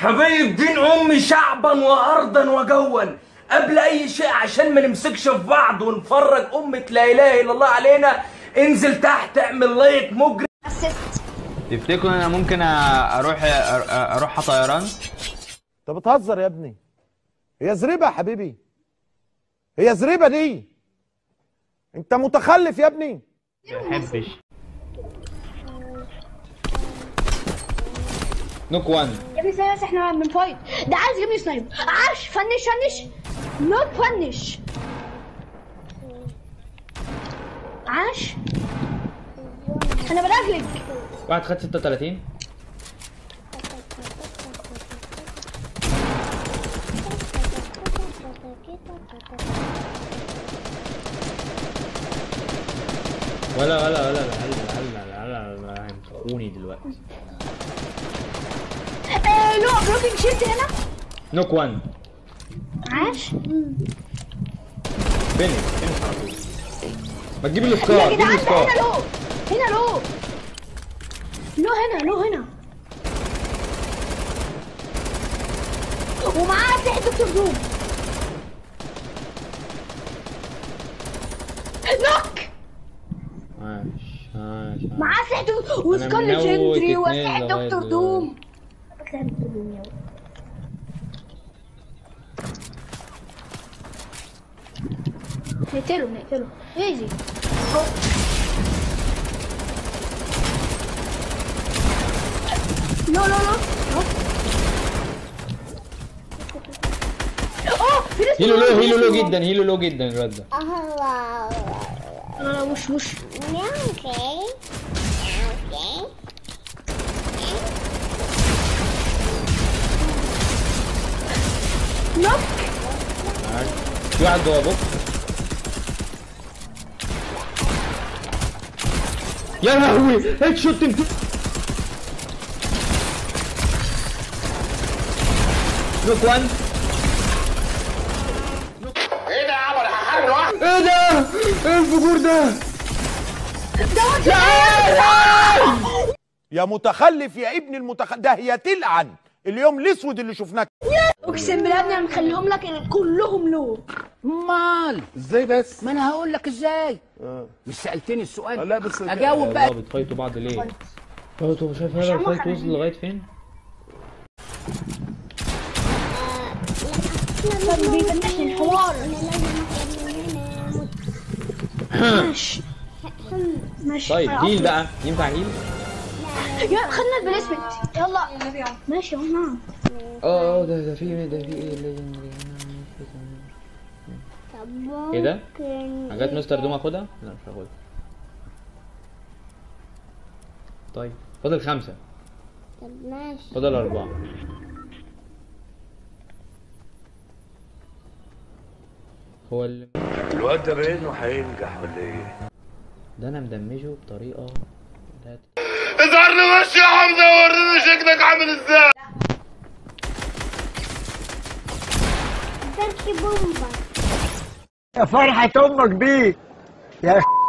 حبايب دين امي شعبا وارضا وجوا قبل اي شيء عشان ما نمسكش في بعض ونفرج امة لا اله الا الله علينا انزل تحت اعمل لايك مجرم تفتكروا انا ممكن أ- اروح أ- اروح طيران انت بتهزر يا ابني هي زريبه يا حبيبي هي زريبه دي انت متخلف يا ابني ما بحبش نوك وان يا ابني ثانية بس احنا من فايت ده عايز يجيبني سنايب عاش فنش فنش نوت فنش عاش انا بلجلج واحد خد 36 ولا ولا ولا لا لا لا لا لا هيمسكوني دلوقتي آه لو بلوكينج شيلد هنا نوك وان عاش فينش فينش على طول ما تجيب يا السكار جيب جدعان ده السكار هنا لو هنا لو لو هنا لو هنا ومعاه اسلحة دكتور دوم نوك عاش عاش عاش. معاه اسلحة دكتور وسكال منوت ليجندري اتنين واسلحة لغاية دكتور دلوقتي. دوم بكتب دكتور دوم يلا. نقتله نقتله ايزي لا لا لا اه في ناس هيلو لو في هيلو ناس لو جدا هيلو لو جدا الواد ده لا لا وش وش نوك عاش. في واحد جوه بوكس يا لهوي هيد شوت انت نوك وان ايه ده يا عمر هحارب لوحدي ايه ده؟ ايه الفجور ده؟ يا متخلف يا ابن المتخلف ده هي تلعن اليوم الاسود اللي شفناه اقسم بالله يا ابني انا مخليهم لك كلهم لو مال ازاي بس ما انا هقول لك ازاي مش سالتني السؤال لا بس اجاوب بقى الله بتفايتوا بعض ليه؟ فايتوا شايف هذا الفايت وصل لغايه فين؟ طب بيفنشني الحوار ماشي ماشي طيب هيل بقى ينفع هيل؟ يا خدنا البليسمنت يلا ماشي اهو اه اه ده ده في ده في ايه ايه ده؟ حاجات مستر دوم اخدها؟ لا مش هاخدها طيب فاضل خمسة فاضل أربعة هو اللي الواد ده باين انه هينجح ولا ايه؟ ده انا مدمجه بطريقة لا ت- اظهر لي وش يا حمزه وريني شكلك عامل ازاي يا فرحة أمك بيه يا